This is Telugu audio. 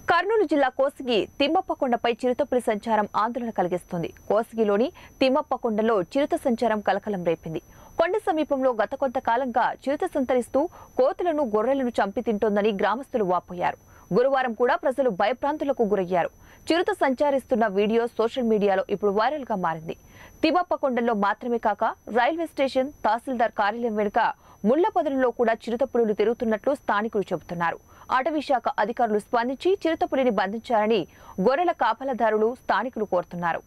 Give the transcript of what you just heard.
కర్నూలు జిల్లా కోసిగి తిమ్మప్పకొండపై చిరుతపులి సంచారం ఆందోళన కలిగిస్తుంది కోసిగిలోని తిమ్మప్పకొండలో చిరుత సంచారం కలకలం రేపింది కొండ సమీపంలో గత కొంతకాలంగా చిరుత సంతరిస్తూ కోతులను గొర్రెలను చంపి తింటోందని గ్రామస్తులు వాపోయారు గురువారం కూడా ప్రజలు భయప్రాంతులకు గురయ్యారు చిరుత సంచరిస్తున్న వీడియో సోషల్ మీడియాలో ఇప్పుడు వైరల్ గా మారింది తిమ్మప్పకొండలో మాత్రమే కాక రైల్వే స్టేషన్ తహసీల్దార్ కార్యాలయం వెనుక ముళ్లపొదలలో కూడా చిరుతపులులు తిరుగుతున్నట్లు స్థానికులు చెబుతున్నారు అటవీ శాఖ అధికారులు స్పందించి చిరుతపులిని బంధించారని గొర్రెల కాపలదారులు స్థానికులు కోరుతున్నారు